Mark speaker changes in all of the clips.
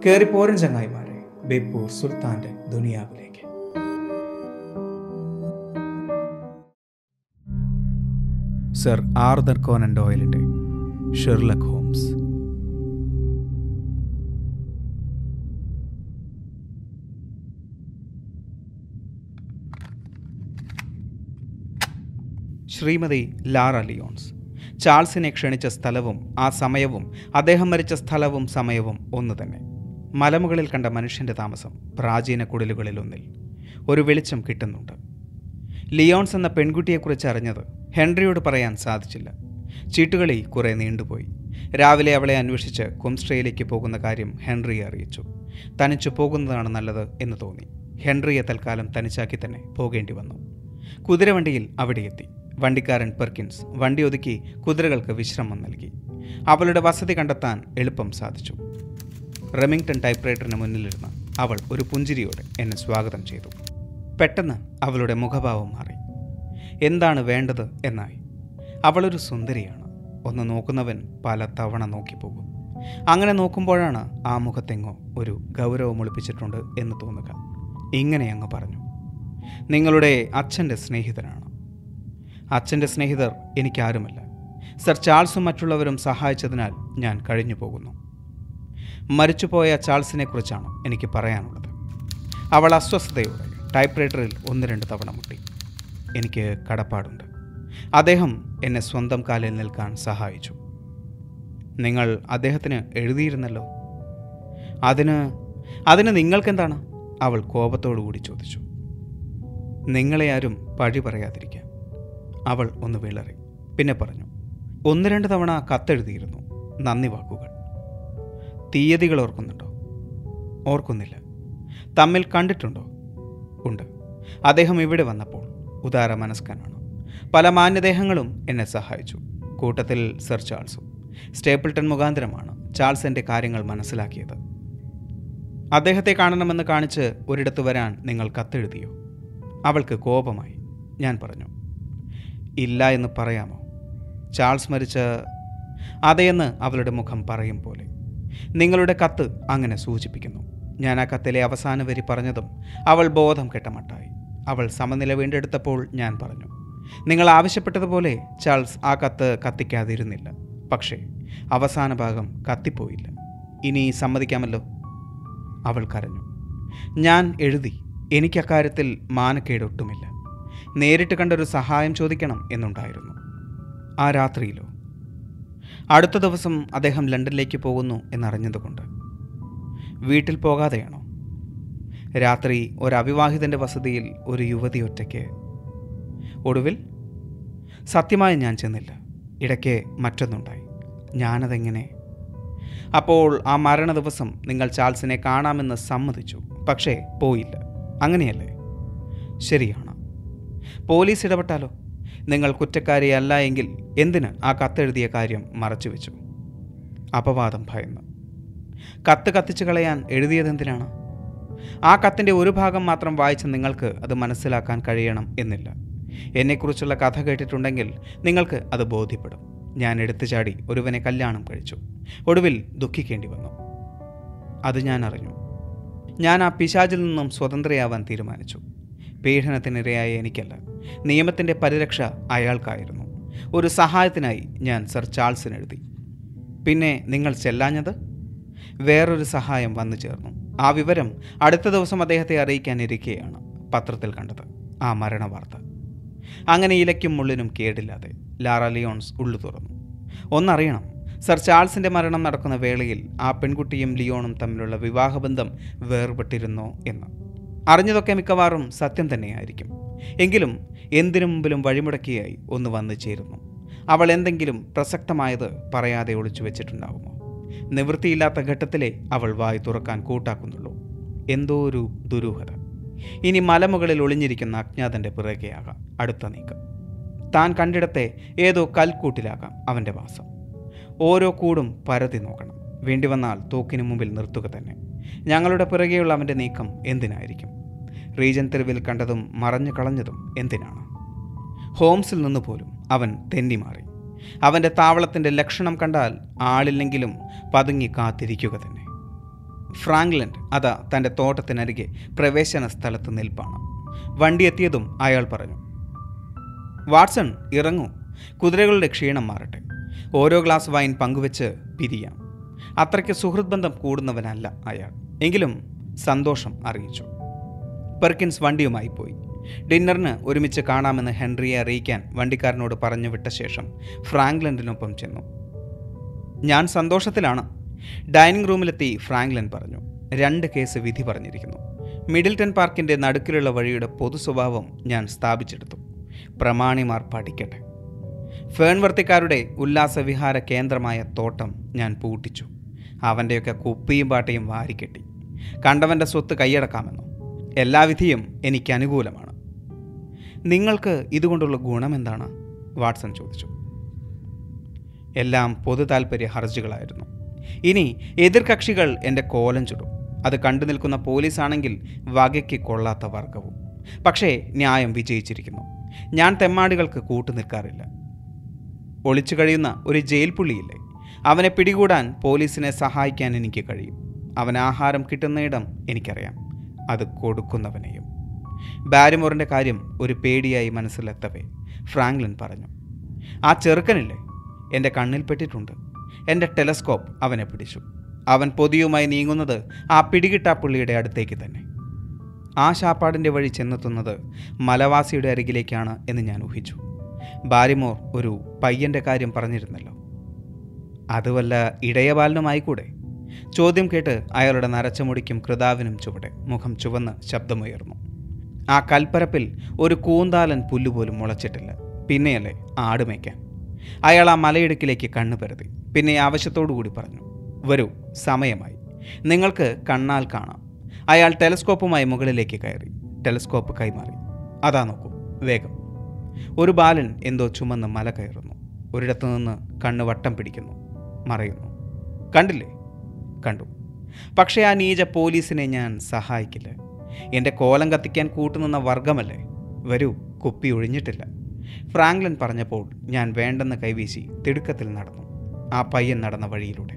Speaker 1: കയറിപ്പോരൻ ചങ്ങായിമാരെ ബേപ്പൂർ സുൽത്താന്റെ ദുനിയാവിലേക്ക് സർ ആർദർ കോനൻ ഡോയലിന്റെ Sherlock Holmes Shrimati Laura Lyons ചാൾസിനെ ക്ഷണിച്ച സ്ഥലവും ആ സമയവും അദ്ദേഹം മരിച്ച സ്ഥലവും സമയവും ഒന്ന് തന്നെ മലമുകളിൽ കണ്ട മനുഷ്യന്റെ താമസം പ്രാചീന കുടിലുകളിലൊന്നിൽ ഒരു വെളിച്ചം കിട്ടുന്നുണ്ട് ലിയോൺസ് എന്ന പെൺകുട്ടിയെക്കുറിച്ച് അറിഞ്ഞത് ഹെൻറിയോട് പറയാൻ സാധിച്ചില്ല ചീട്ടുകളി കുറെ നീണ്ടുപോയി രാവിലെ അവളെ അന്വേഷിച്ച് കുംസ്ട്രയിലേക്ക് പോകുന്ന കാര്യം ഹെൻറിയെ അറിയിച്ചു തനിച്ചു പോകുന്നതാണ് നല്ലത് എന്ന് തോന്നി ഹെൻറിയെ തൽക്കാലം തനിച്ചാക്കി തന്നെ പോകേണ്ടി വന്നു കുതിരവണ്ടിയിൽ അവിടെ എത്തി വണ്ടിക്കാരൻ പെർക്കിൻസ് വണ്ടി ഒതുക്കി കുതിരകൾക്ക് വിശ്രമം നൽകി അവളുടെ വസതി കണ്ടെത്താൻ എളുപ്പം സാധിച്ചു റെമിങ്ടൺ ടൈപ്പ്റൈറ്ററിന് മുന്നിലിരുന്ന് അവൾ ഒരു പുഞ്ചിരിയോടെ എന്നെ സ്വാഗതം ചെയ്തു പെട്ടെന്ന് അവളുടെ മുഖഭാവം മാറി എന്താണ് വേണ്ടത് എന്നായി അവളൊരു സുന്ദരിയാണ് ഒന്ന് നോക്കുന്നവൻ പല തവണ നോക്കിപ്പോകും അങ്ങനെ നോക്കുമ്പോഴാണ് ആ മുഖത്തെങ്ങോ ഒരു ഗൗരവം ഒളിപ്പിച്ചിട്ടുണ്ട് എന്ന് തോന്നുക ഇങ്ങനെ അങ്ങ് പറഞ്ഞു നിങ്ങളുടെ അച്ഛൻ്റെ സ്നേഹിതനാണ് അച്ഛൻ്റെ സ്നേഹിതർ എനിക്കാരുമല്ല സർ ചാൾസും മറ്റുള്ളവരും സഹായിച്ചതിനാൽ ഞാൻ കഴിഞ്ഞു പോകുന്നു മരിച്ചുപോയ ചാൾസിനെ കുറിച്ചാണ് എനിക്ക് പറയാനുള്ളത് അവൾ അസ്വസ്ഥതയോടെ ടൈപ്പ്റൈറ്ററിൽ ഒന്ന് രണ്ട് തവണ മുട്ടി എനിക്ക് കടപ്പാടുണ്ട് അദ്ദേഹം എന്നെ സ്വന്തം കാലിൽ നിൽക്കാൻ സഹായിച്ചു നിങ്ങൾ അദ്ദേഹത്തിന് എഴുതിയിരുന്നല്ലോ അതിന് അതിന് നിങ്ങൾക്കെന്താണ് അവൾ കോപത്തോടു കൂടി ചോദിച്ചു നിങ്ങളെ ആരും പഴി പറയാതിരിക്കാൻ അവൾ ഒന്ന് വിളറി പിന്നെ പറഞ്ഞു ഒന്ന് രണ്ട് തവണ കത്തെഴുതിയിരുന്നു നന്ദി വാക്കുകൾ തീയതികൾ ഓർക്കുന്നുണ്ടോ ഓർക്കുന്നില്ല തമ്മിൽ കണ്ടിട്ടുണ്ടോ ഉണ്ട് അദ്ദേഹം ഇവിടെ വന്നപ്പോൾ ഉദാര മനസ്കനാണ് പല മാന്യദേഹങ്ങളും എന്നെ സഹായിച്ചു കൂട്ടത്തിൽ സർ ചാൾസും സ്റ്റേപ്പിൾട്ടൺ മുഖാന്തരമാണ് ചാൾസ് എൻ്റെ കാര്യങ്ങൾ മനസ്സിലാക്കിയത് അദ്ദേഹത്തെ കാണണമെന്ന് കാണിച്ച് ഒരിടത്ത് വരാൻ നിങ്ങൾ കത്തെഴുതിയോ അവൾക്ക് കോപമായി ഞാൻ പറഞ്ഞു ഇല്ല എന്ന് പറയാമോ ചാൾസ് മരിച്ച അതെയെന്ന് അവളുടെ മുഖം പറയും പോലെ നിങ്ങളുടെ കത്ത് അങ്ങനെ സൂചിപ്പിക്കുന്നു ഞാൻ ആ കത്തിലെ അവസാന വരി പറഞ്ഞതും അവൾ ബോധം കെട്ടമട്ടായി അവൾ സമനില വീണ്ടെടുത്തപ്പോൾ ഞാൻ പറഞ്ഞു നിങ്ങൾ ആവശ്യപ്പെട്ടതുപോലെ ചാൾസ് ആ കത്ത് കത്തിക്കാതിരുന്നില്ല പക്ഷേ അവസാന ഭാഗം കത്തിപ്പോയില്ല ഇനി സമ്മതിക്കാമല്ലോ അവൾ കരഞ്ഞു ഞാൻ എഴുതി എനിക്കക്കാര്യത്തിൽ മാനക്കേടൊട്ടുമില്ല നേരിട്ട് കണ്ടൊരു സഹായം ചോദിക്കണം എന്നുണ്ടായിരുന്നു ആ രാത്രിയിലോ അടുത്ത ദിവസം അദ്ദേഹം ലണ്ടനിലേക്ക് പോകുന്നു എന്നറിഞ്ഞതുകൊണ്ട് വീട്ടിൽ പോകാതെയാണോ രാത്രി ഒരു അവിവാഹിതൻ്റെ വസതിയിൽ ഒരു യുവതി ഒറ്റയ്ക്ക് ഒടുവിൽ സത്യമായി ഞാൻ ചെന്നില്ല ഇടയ്ക്ക് മറ്റൊന്നുണ്ടായി ഞാനതെങ്ങനെ അപ്പോൾ ആ മരണ ദിവസം നിങ്ങൾ ചാൾസിനെ കാണാമെന്ന് സമ്മതിച്ചു പക്ഷേ പോയില്ല അങ്ങനെയല്ലേ ശരിയാണ് പോലീസ് ഇടപെട്ടാലോ നിങ്ങൾ കുറ്റക്കാരിയല്ല എങ്കിൽ എന്തിന് ആ കത്തെഴുതിയ കാര്യം മറച്ചുവെച്ചു അപവാദം ഭയന്ന് കത്ത് കത്തിച്ചു കളയാൻ എഴുതിയതെന്തിനാണ് ആ കത്തിൻ്റെ ഒരു ഭാഗം മാത്രം വായിച്ച് നിങ്ങൾക്ക് അത് മനസ്സിലാക്കാൻ കഴിയണം എന്നില്ല എന്നെക്കുറിച്ചുള്ള കഥ കേട്ടിട്ടുണ്ടെങ്കിൽ നിങ്ങൾക്ക് അത് ബോധ്യപ്പെടും ഞാൻ എടുത്തു ചാടി ഒരുവനെ കല്യാണം കഴിച്ചു ഒടുവിൽ ദുഃഖിക്കേണ്ടി വന്നു അത് ഞാൻ അറിഞ്ഞു ഞാൻ ആ പിശാചിൽ നിന്നും സ്വതന്ത്രയാവാൻ തീരുമാനിച്ചു പീഡനത്തിനിരയായ എനിക്കല്ല നിയമത്തിൻ്റെ പരിരക്ഷ അയാൾക്കായിരുന്നു ഒരു സഹായത്തിനായി ഞാൻ സർ ചാൾസിന് എഴുതി പിന്നെ നിങ്ങൾ ചെല്ലാഞ്ഞത് വേറൊരു സഹായം വന്നു ചേർന്നു ആ വിവരം അടുത്ത ദിവസം അദ്ദേഹത്തെ അറിയിക്കാനിരിക്കെയാണ് പത്രത്തിൽ കണ്ടത് ആ മരണവാർത്ത അങ്ങനെ ഇലയ്ക്കും മുള്ളിനും കേടില്ലാതെ ലാറ ലിയോൺസ് ഉള്ളു തുറന്നു ഒന്നറിയണം സർ ചാൾസിൻ്റെ മരണം നടക്കുന്ന വേളയിൽ ആ പെൺകുട്ടിയും ലിയോണും തമ്മിലുള്ള വിവാഹബന്ധം വേർപെട്ടിരുന്നോ എന്ന് അറിഞ്ഞതൊക്കെ മിക്കവാറും സത്യം തന്നെയായിരിക്കും എങ്കിലും എന്തിനു മുമ്പിലും വഴിമുടക്കിയായി ഒന്ന് വന്നു ചേരുന്നു അവൾ എന്തെങ്കിലും പ്രസക്തമായത് പറയാതെ ഒളിച്ചു വെച്ചിട്ടുണ്ടാവുമോ നിവൃത്തിയില്ലാത്ത ഘട്ടത്തിലെ അവൾ വായി തുറക്കാൻ കൂട്ടാക്കുന്നുള്ളൂ എന്തോ ഒരു ദുരൂഹത ഇനി മലമുകളിൽ ഒളിഞ്ഞിരിക്കുന്ന അജ്ഞാതൻ്റെ പിറകെയാകാം അടുത്ത നീക്കം താൻ കണ്ടിടത്തെ ഏതോ കൽക്കൂട്ടിലാകാം അവൻ്റെ വാസം ഓരോ കൂടും പരതി നോക്കണം വേണ്ടി വന്നാൽ തോക്കിന് മുമ്പിൽ നിർത്തുക തന്നെ ഞങ്ങളുടെ പിറകെയുള്ള അവൻ്റെ നീക്കം എന്തിനായിരിക്കും റീജൻ തെരുവിൽ കണ്ടതും മറഞ്ഞു കളഞ്ഞതും എന്തിനാണ് ഹോംസിൽ നിന്ന് പോലും അവൻ തെന്നിമാറി അവൻ്റെ താവളത്തിൻ്റെ ലക്ഷണം കണ്ടാൽ ആളില്ലെങ്കിലും പതുങ്ങി കാത്തിരിക്കുക തന്നെ ഫ്രാങ്ക്ലൻഡ് അതാ തൻ്റെ തോട്ടത്തിനരികെ പ്രവേശന സ്ഥലത്ത് നിൽപ്പാണ് വണ്ടി എത്തിയതും അയാൾ പറഞ്ഞു വാട്സൺ ഇറങ്ങൂ കുതിരകളുടെ ക്ഷീണം മാറട്ടെ ഓരോ ഗ്ലാസ് വൈൻ പങ്കുവെച്ച് പിരിയാം അത്രയ്ക്ക് സുഹൃത് ബന്ധം കൂടുന്നവനല്ല അയാൾ എങ്കിലും സന്തോഷം അറിയിച്ചു പെർക്കിൻസ് വണ്ടിയുമായി പോയി ഡിന്നറിന് ഒരുമിച്ച് കാണാമെന്ന് ഹെൻറിയെ അറിയിക്കാൻ വണ്ടിക്കാരനോട് പറഞ്ഞു വിട്ട ശേഷം ഫ്രാങ്ക്ലൻഡിനൊപ്പം ചെന്നു ഞാൻ സന്തോഷത്തിലാണ് ഡൈനിങ് റൂമിലെത്തി ഫ്രാങ്ക്ലൻ പറഞ്ഞു രണ്ട് കേസ് വിധി പറഞ്ഞിരിക്കുന്നു മിഡിൽട്ടൺ പാർക്കിൻ്റെ നടുക്കിലുള്ള വഴിയുടെ പൊതു സ്വഭാവം ഞാൻ സ്ഥാപിച്ചെടുത്തു പ്രമാണിമാർ പഠിക്കട്ടെ ഫേൺവർത്തിക്കാരുടെ ഉല്ലാസവിഹാര കേന്ദ്രമായ തോട്ടം ഞാൻ പൂട്ടിച്ചു അവൻ്റെയൊക്കെ കുപ്പിയും പാട്ടയും വാരിക്കെട്ടി കണ്ടവൻ്റെ സ്വത്ത് കൈയടക്കാമെന്നോ എല്ലാ വിധിയും എനിക്ക് അനുകൂലമാണ് നിങ്ങൾക്ക് ഇതുകൊണ്ടുള്ള ഗുണമെന്താണ് വാട്സൺ ചോദിച്ചു എല്ലാം പൊതു താൽപ്പര്യ ഹർജികളായിരുന്നു ഇനി എതിർകക്ഷികൾ എൻ്റെ കോലം ചുടും അത് കണ്ടു നിൽക്കുന്ന പോലീസാണെങ്കിൽ വകയ്ക്ക് കൊള്ളാത്ത വർഗവും പക്ഷേ ന്യായം വിജയിച്ചിരിക്കുന്നു ഞാൻ തെമ്മാടികൾക്ക് കൂട്ടു നിൽക്കാറില്ല ഒളിച്ചു കഴിയുന്ന ഒരു ജയിൽ പുള്ളിയില്ലേ അവനെ പിടികൂടാൻ പോലീസിനെ സഹായിക്കാൻ എനിക്ക് കഴിയും അവൻ ആഹാരം കിട്ടുന്നയിടം എനിക്കറിയാം അത് കൊടുക്കുന്നവനെയും ബാരിമോറിൻ്റെ കാര്യം ഒരു പേടിയായി മനസ്സിലെത്തവേ ഫ്രാങ്ക്ലിൻ പറഞ്ഞു ആ ചെറുക്കനില്ലേ എൻ്റെ കണ്ണിൽപ്പെട്ടിട്ടുണ്ട് എൻ്റെ ടെലസ്കോപ്പ് അവനെ പിടിച്ചു അവൻ പൊതിയുമായി നീങ്ങുന്നത് ആ പിടികിട്ടാ പുള്ളിയുടെ അടുത്തേക്ക് തന്നെ ആ ശാപ്പാടിൻ്റെ വഴി ചെന്നെത്തുന്നത് മലവാസിയുടെ അരികിലേക്കാണ് എന്ന് ഞാൻ ഊഹിച്ചു ബാരിമോർ ഒരു പയ്യൻ്റെ കാര്യം പറഞ്ഞിരുന്നല്ലോ അത് വല്ല ഇടയബാലനുമായിക്കൂടെ ചോദ്യം കേട്ട് അയാളുടെ നരച്ച മുടിക്കും കൃതാവിനും ചുവടെ മുഖം ചുവന്ന് ശബ്ദമുയർന്നു ആ കൽപ്പരപ്പിൽ ഒരു കൂന്താലൻ പുല്ലുപോലും മുളച്ചിട്ടില്ല പിന്നെയല്ലേ ആടുമേക്കാൻ അയാൾ ആ മലയിടുക്കിലേക്ക് കണ്ണു പരതി പിന്നെ ആവശ്യത്തോടു കൂടി പറഞ്ഞു വരൂ സമയമായി നിങ്ങൾക്ക് കണ്ണാൽ കാണാം അയാൾ ടെലസ്കോപ്പുമായി മുകളിലേക്ക് കയറി ടെലസ്കോപ്പ് കൈമാറി അതാ നോക്കൂ വേഗം ഒരു ബാലൻ എന്തോ ചുമന്ന് മല കയറുന്നു ഒരിടത്തു നിന്ന് കണ്ണ് വട്ടം പിടിക്കുന്നു മറയുന്നു കണ്ടില്ലേ കണ്ടു പക്ഷേ ആ നീച പോലീസിനെ ഞാൻ സഹായിക്കില്ല എൻ്റെ കോലം കത്തിക്കാൻ കൂട്ടുനിന്ന വർഗമല്ലേ വരൂ കുപ്പി ഒഴിഞ്ഞിട്ടില്ല ഫ്രാങ്ക്ലിൻ പറഞ്ഞപ്പോൾ ഞാൻ വേണ്ടെന്ന് കൈവീശി തിടുക്കത്തിൽ നടന്നു ആ പയ്യൻ നടന്ന വഴിയിലൂടെ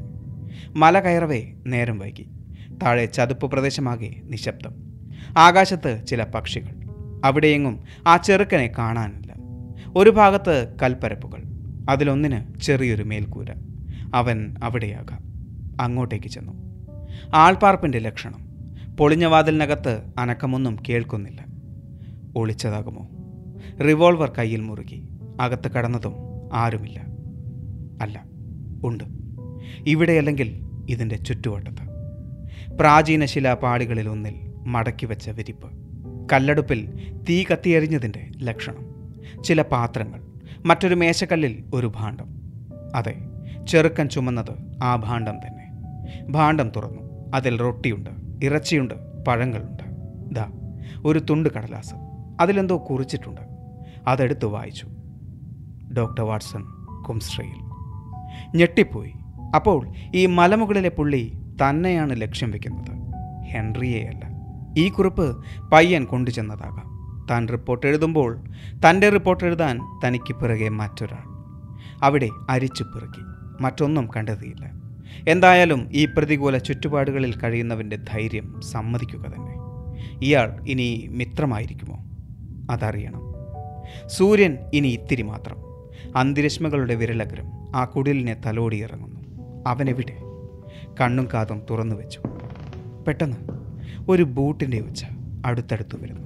Speaker 1: മല കയറവേ നേരം വൈകി താഴെ ചതുപ്പ് പ്രദേശമാകെ നിശബ്ദം ആകാശത്ത് ചില പക്ഷികൾ അവിടെയെങ്ങും ആ ചെറുക്കനെ കാണാനില്ല ഒരു ഭാഗത്ത് കൽപ്പരപ്പുകൾ അതിലൊന്നിന് ചെറിയൊരു മേൽക്കൂര അവൻ അവിടെയാകാം അങ്ങോട്ടേക്ക് ചെന്നു ആൾപ്പാർപ്പിൻ്റെ ലക്ഷണം പൊളിഞ്ഞ വാതിലിനകത്ത് അനക്കമൊന്നും കേൾക്കുന്നില്ല ഒളിച്ചതാകുമോ റിവോൾവർ കയ്യിൽ മുറുകി അകത്ത് കടന്നതും ആരുമില്ല അല്ല ഉണ്ട് ഇവിടെയല്ലെങ്കിൽ ഇതിൻ്റെ ചുറ്റുവട്ടത്ത് പ്രാചീന ശിലാപാളികളിൽ ഒന്നിൽ മടക്കി വെച്ച വിരിപ്പ് കല്ലടുപ്പിൽ തീ കത്തിയെറിഞ്ഞതിൻ്റെ ലക്ഷണം ചില പാത്രങ്ങൾ മറ്റൊരു മേശക്കല്ലിൽ ഒരു ഭാണ്ഡം അതെ ചെറുക്കൻ ചുമന്നത് ആ ഭാണ്ഡം തന്നെ ഭാണ്ഡം തുറന്നു അതിൽ റൊട്ടിയുണ്ട് ഇറച്ചിയുണ്ട് പഴങ്ങളുണ്ട് ദാ ഒരു തുണ്ട് കടലാസ് അതിലെന്തോ കുറിച്ചിട്ടുണ്ട് അതെടുത്ത് വായിച്ചു ഡോക്ടർ വാട്സൺ കുംസ്ട്രയിൽ ഞെട്ടിപ്പോയി അപ്പോൾ ഈ മലമുകളിലെ പുള്ളി തന്നെയാണ് ലക്ഷ്യം വെക്കുന്നത് ഹെൻറിയെയല്ല ഈ കുറിപ്പ് പയ്യൻ കൊണ്ടുചെന്നതാകാം താൻ റിപ്പോർട്ട് എഴുതുമ്പോൾ തൻ്റെ റിപ്പോർട്ട് എഴുതാൻ തനിക്ക് പിറകെ മറ്റൊരാൾ അവിടെ അരിച്ചു പിറക്കി മറ്റൊന്നും കണ്ടെത്തിയില്ല എന്തായാലും ഈ പ്രതികൂല ചുറ്റുപാടുകളിൽ കഴിയുന്നവൻ്റെ ധൈര്യം സമ്മതിക്കുക തന്നെ ഇയാൾ ഇനി മിത്രമായിരിക്കുമോ അതറിയണം സൂര്യൻ ഇനി ഇത്തിരി മാത്രം അന്തിരശ്മകളുടെ വിരലഗ്രം ആ കുടിലിനെ തലോടിയിറങ്ങുന്നു അവനെവിടെ കണ്ണും കാതും തുറന്നു വെച്ചു പെട്ടെന്ന് ഒരു ബൂട്ടിൻ്റെ ഒച്ച അടുത്തടുത്ത് വരുന്നു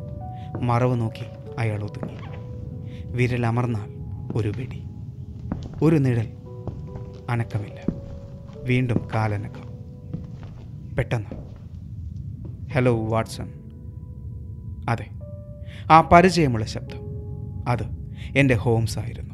Speaker 1: മറവ് നോക്കി അയാൾ ഒതുങ്ങി വിരലമർന്നാൽ ഒരു വെടി ഒരു നിഴൽ അനക്കമില്ല വീണ്ടും കാലനക്കം പെട്ടെന്ന് ഹലോ വാട്സൺ അതെ ആ പരിചയമുള്ള ശബ്ദം അത് എൻ്റെ ഹോംസ് ആയിരുന്നു